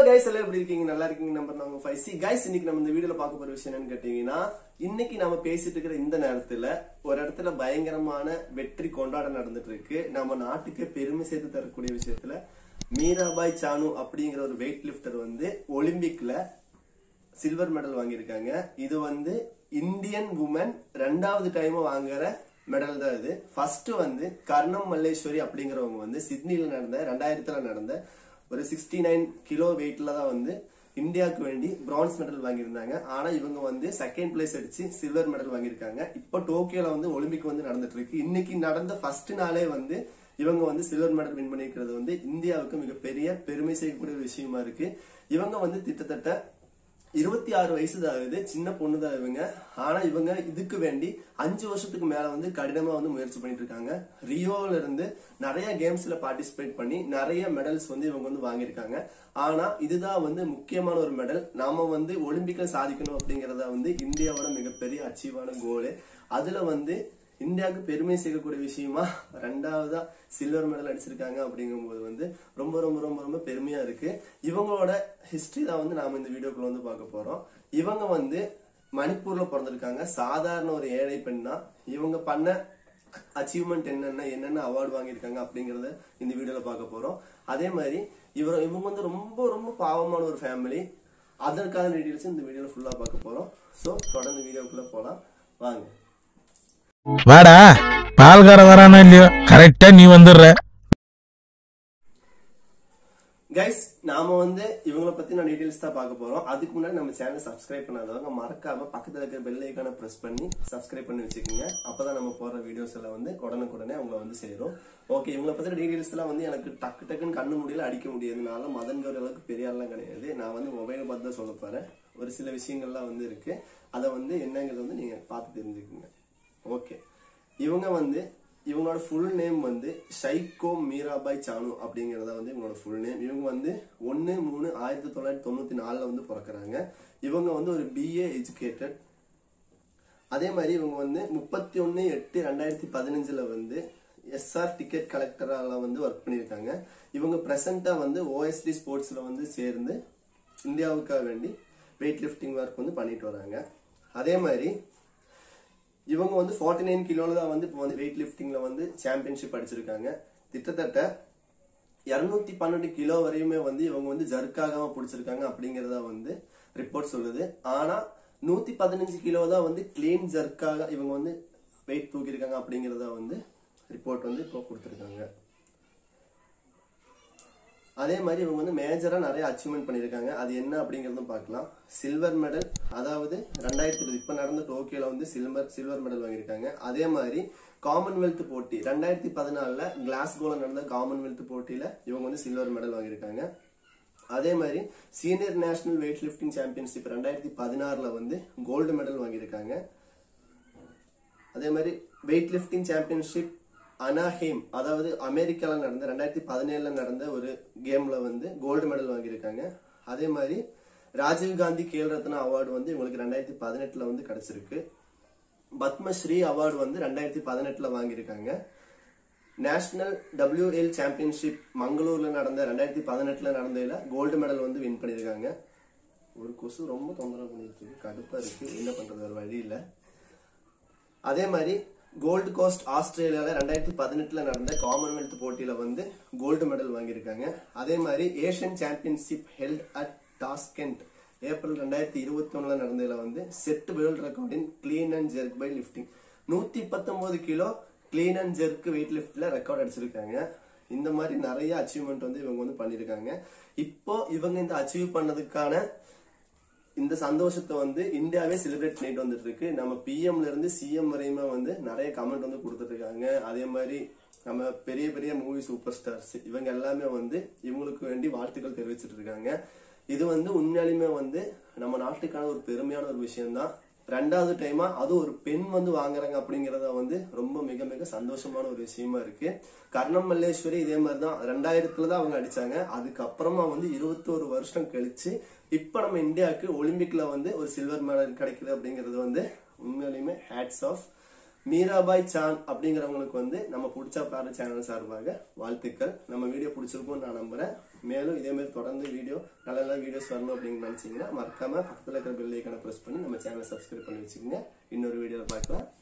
guys எல்லாம் எப்படி இருக்கீங்க நல்லா இருக்கீங்க நம்பர் நாங்க ஃபைவ் சி கைஸ் இன்னைக்கு நம்ம இந்த வீடியோல பார்க்க போற விஷயம் என்னன்னு கேட்டீங்கன்னா இன்னைக்கு நம்ம பேசிட்டு இருக்கிற இந்த நேரத்துல ஒரு இடத்துல பயங்கரமான வெற்றி கொண்டாட்டம் நடந்துட்டு இருக்கு நம்ம நாட்டுக்கு பெருமை சேர்த்து தரக்கூடிய விஷயத்துல மீராபாய் சானு அப்படிங்கிற ஒரு வெயிட் லிஃப்டர் வந்து ஒலிம்பிக்ல சில்வர் மெடல் வாங்கியிருக்காங்க இது வந்து இந்தியன் உமன் ரெண்டாவது டைம் வாங்குற மெடல் தான் இது ஃபர்ஸ்ட் வந்து கர்ணம் மல்லேஸ்வரி அப்படிங்கிறவங்க வந்து சிட்னில நடந்த ரெண்டாயிரத்துல நடந்த ஒரு சிக்ஸ்டி நைன் கிலோ வெயிட்ல தான் வந்து இந்தியாவுக்கு வேண்டி பிரான்ஸ் மெடல் வாங்கியிருந்தாங்க ஆனா இவங்க வந்து செகண்ட் பிளேஸ் அடிச்சு சில்வர் மெடல் வாங்கியிருக்காங்க இப்போ டோக்கியோல வந்து ஒலிம்பிக் வந்து நடந்துட்டு இருக்கு இன்னைக்கு நடந்த ஃபர்ஸ்ட் நாளே வந்து இவங்க வந்து சில்வர் மெடல் வின் பண்ணியிருக்கிறது வந்து இந்தியாவுக்கு மிகப்பெரிய பெருமை செய்யக்கூடிய ஒரு விஷயமா இருக்கு இவங்க வந்து கிட்டத்தட்ட இருபத்தி ஆறு வயசு தான் ஆகுது சின்ன பொண்ணு தான் இவங்க ஆனா இவங்க இதுக்கு வேண்டி அஞ்சு வருஷத்துக்கு மேல வந்து கடினமா வந்து முயற்சி பண்ணிட்டு இருக்காங்க ரியோல இருந்து நிறைய கேம்ஸ்ல பார்ட்டிசிபேட் பண்ணி நிறைய மெடல்ஸ் வந்து இவங்க வந்து வாங்கியிருக்காங்க ஆனா இதுதான் வந்து முக்கியமான ஒரு மெடல் நாம வந்து ஒலிம்பிக்ல சாதிக்கணும் அப்படிங்கறத வந்து இந்தியாவோட மிகப்பெரிய அச்சீவான கோலு அதுல வந்து இந்தியாவுக்கு பெருமை சேர்க்கக்கூடிய விஷயமா ரெண்டாவதா சில்வர் மெடல் அடிச்சிருக்காங்க அப்படிங்கும்போது வந்து ரொம்ப ரொம்ப ரொம்ப ரொம்ப பெருமையா இருக்கு இவங்களோட ஹிஸ்டரி தான் வந்து நாம இந்த வீடியோக்குள்ள வந்து பார்க்க போறோம் இவங்க வந்து மணிப்பூர்ல பிறந்திருக்காங்க சாதாரண ஒரு ஏழை பெண் தான் இவங்க பண்ண அச்சீவ்மெண்ட் என்னென்ன என்னென்ன அவார்டு வாங்கியிருக்காங்க அப்படிங்கறத இந்த வீடியோல பார்க்க போறோம் அதே மாதிரி இவர் இவங்க வந்து ரொம்ப ரொம்ப பாவமான ஒரு ஃபேமிலி அதற்கான டீடைல்ஸ் இந்த வீடியோல ஃபுல்லா பார்க்க போறோம் ஸோ தொடர்ந்து வீடியோக்குள்ள போலாம் வாங்க வாடா பால்கார வரானோ இல்லையோ கரெக்டா நீ வந்துடுற கைஸ் நாம வந்து இவங்கள பத்தி நான் டீடைல்ஸ் தான் பார்க்க போறோம் அதுக்கு முன்னாடி நம்ம சேனல் சப்ஸ்கிரைப் பண்ணாதவங்க மறக்காம பக்கத்துல இருக்கிற பெல் ஐக்கான பிரஸ் பண்ணி சப்ஸ்கிரைப் பண்ணி வச்சுக்கோங்க அப்பதான் நம்ம போடுற வீடியோஸ் எல்லாம் வந்து உடனுக்குடனே அவங்கள வந்து சேரும் ஓகே இவங்கள பத்தி டீடைல்ஸ் எல்லாம் வந்து எனக்கு டக்கு டக்குன்னு கண்ணு முடியல அடிக்க முடியாதுனால மதன் கௌரி அளவுக்கு பெரிய ஆள்லாம் கிடையாது நான் வந்து மொபைலை பார்த்து தான் சொல்ல போறேன் ஒரு சில விஷயங்கள்லாம் வந்து இருக்கு அதை வந்து என்னங்கிறது வந்து நீங்க பார்த்து தெரிஞ்சுக்கோங்க ஓகே இவங்க வந்து இவங்களோட ஃபுல் நேம் வந்து ஷைகோ மீராபாய் சானு அப்படிங்கறத வந்து இவங்களோட ஃபுல் நேம் இவங்க வந்து ஒன்னு மூணு ஆயிரத்தி தொள்ளாயிரத்தி தொண்ணூத்தி நாலுல வந்து பிறக்கறாங்க இவங்க வந்து ஒரு பிஏ எஜுகேட்டட் அதே மாதிரி இவங்க வந்து முப்பத்தி ஒன்னு எட்டு ரெண்டாயிரத்தி பதினஞ்சுல வந்து எஸ்ஆர் டிக்கெட் கலெக்டரால வந்து ஒர்க் பண்ணியிருக்காங்க இவங்க பிரசண்டா வந்து ஓஎஸ்டி ஸ்போர்ட்ஸ்ல வந்து சேர்ந்து இந்தியாவுக்காக வேண்டி வெயிட் லிஃப்டிங் ஒர்க் வந்து பண்ணிட்டு வராங்க அதே மாதிரி இவங்க வந்து ஃபார்ட்டி நைன் கிலோல தான் வந்து இப்போ வந்து வெயிட் லிஃப்டிங்ல வந்து சாம்பியன்ஷிப் அடிச்சிருக்காங்க கிட்டத்தட்ட இருநூத்தி பன்னெண்டு கிலோ வரையுமே வந்து இவங்க வந்து ஜர்க்காகாம பிடிச்சிருக்காங்க அப்படிங்கறத வந்து ரிப்போர்ட் சொல்லுது ஆனா நூத்தி பதினஞ்சு கிலோ தான் வந்து கிளீன் ஜர்க்காக இவங்க வந்து வெயிட் தூக்கியிருக்காங்க அப்படிங்கறத வந்து ரிப்போர்ட் வந்து இப்போ கொடுத்துருக்காங்க அதே மாதிரி இவங்க வந்து மேஜரா நிறைய அச்சீவ்மெண்ட் பண்ணியிருக்காங்க அது என்ன அப்படிங்கறதும் பார்க்கலாம் சில்வர் மெடல் அதாவது ரெண்டாயிரத்தி இருபது இப்ப நடந்த டோக்கியோல வந்து சில்வர் சில்வர் மெடல் வாங்கியிருக்காங்க அதே மாதிரி காமன்வெல்த் போட்டி ரெண்டாயிரத்தி பதினாலுல கிளாஸ்கோல நடந்த காமன்வெல்த் போட்டியில இவங்க வந்து சில்வர் மெடல் வாங்கியிருக்காங்க அதே மாதிரி senior national weightlifting championship ரெண்டாயிரத்தி பதினாறுல வந்து கோல்டு மெடல் வாங்கியிருக்காங்க அதே மாதிரி வெயிட் லிஃப்டிங் சாம்பியன்ஷிப் அனாஹேம் அதாவது அமெரிக்கால நடந்த ரெண்டாயிரத்தி பதினேழுல நடந்த ஒரு கேம்ல வந்து கோல்டு மெடல் வாங்கியிருக்காங்க அதே மாதிரி ராஜீவ் காந்தி கேல் ரத்னா அவார்டு வந்து இவங்களுக்கு ரெண்டாயிரத்தி பதினெட்டுல வந்து கிடைச்சிருக்கு பத்மஸ்ரீ அவார்டு வந்து ரெண்டாயிரத்தி பதினெட்டுல வாங்கியிருக்காங்க நேஷனல் WL சாம்பியன்ஷிப் மங்களூர்ல நடந்த ரெண்டாயிரத்தி பதினெட்டுல நடந்ததுல கோல்டு மெடல் வந்து வின் பண்ணியிருக்காங்க ஒரு கொசு ரொம்ப தொந்தரவு பண்ணிட்டு இருக்கு கடுப்பா இருக்கு என்ன பண்றது வேற வழி இல்ல அதே மாதிரி கோல்டு கோஸ்ட் ஆஸ்திரேலியால ரெண்டாயிரத்தி பதினெட்டுல நடந்த காமன்வெல்த் போட்டியில வந்து கோல்டு மெடல் வாங்கியிருக்காங்க அதே மாதிரி Asian championship held at Tashkent April ரெண்டாயிரத்தி இருபத்தி ஒண்ணுல நடந்ததுல வந்து set world record in clean and jerk by lifting நூத்தி பத்தொன்பது kilo clean and jerk weight லிஃப்ட்ல ரெக்கார்ட் அடிச்சிருக்காங்க இந்த மாதிரி நிறைய அச்சீவ்மெண்ட் வந்து இவங்க வந்து பண்ணிருக்காங்க இப்போ இவங்க இந்த அச்சீவ் பண்ணதுக்கான இந்த சந்தோஷத்தை வந்து இந்தியாவே செலிப்ரேட் பண்ணிட்டு வந்துட்டு இருக்கு நம்ம பிஎம்ல இருந்து சிஎம் வரையுமே வந்து நிறைய கமெண்ட் வந்து கொடுத்துட்டு இருக்காங்க அதே மாதிரி நம்ம பெரிய பெரிய மூவி சூப்பர் ஸ்டார்ஸ் இவங்க எல்லாமே வந்து இவங்களுக்கு வேண்டி வாழ்த்துக்கள் தெரிவிச்சிட்டு இருக்காங்க இது வந்து உண்மையாலுமே வந்து நம்ம நாட்டுக்கான ஒரு பெருமையான ஒரு விஷயம்தான் ரெண்டாவது டைமா அது ஒரு பெண் வந்து வாங்குறாங்க அப்படிங்கறத வந்து ரொம்ப மிக மிக சந்தோஷமான ஒரு விஷயமா இருக்கு கர்ணம் மல்லேஸ்வரி இதே மாதிரி தான் ரெண்டாயிரத்துல தான் அவங்க அடிச்சாங்க அதுக்கப்புறமா வந்து இருபத்தோரு வருஷம் கழிச்சு இப்ப நம்ம இந்தியாவுக்கு ஒலிம்பிக்ல வந்து ஒரு சில்வர் மெடல் கிடைக்குது அப்படிங்கிறது வந்து உண்மையிலுமே ஹேட்ஸ் ஆஃப் மீராபாய் சான் அப்படிங்கிறவங்களுக்கு வந்து நம்ம பிடிச்சா பாரு சேனல் சார்பாக வாழ்த்துக்கள் நம்ம வீடியோ பிடிச்சிருக்கும்னு நான் நம்புறேன் மேலும் இதே மாதிரி தொடர்ந்து வீடியோ நல்ல நல்ல வீடியோஸ் வரணும் அப்படின்னு நினைச்சீங்கன்னா மறக்காம பக்கத்துல இருக்கிற பெல் ஐக்கான ப்ரெஸ் பண்ணி நம்ம சேனலை சப்ஸ்கிரைப் பண்ணி வச்சுக்கோங்க இன்னொரு வீடியோல பார்க்கலாம்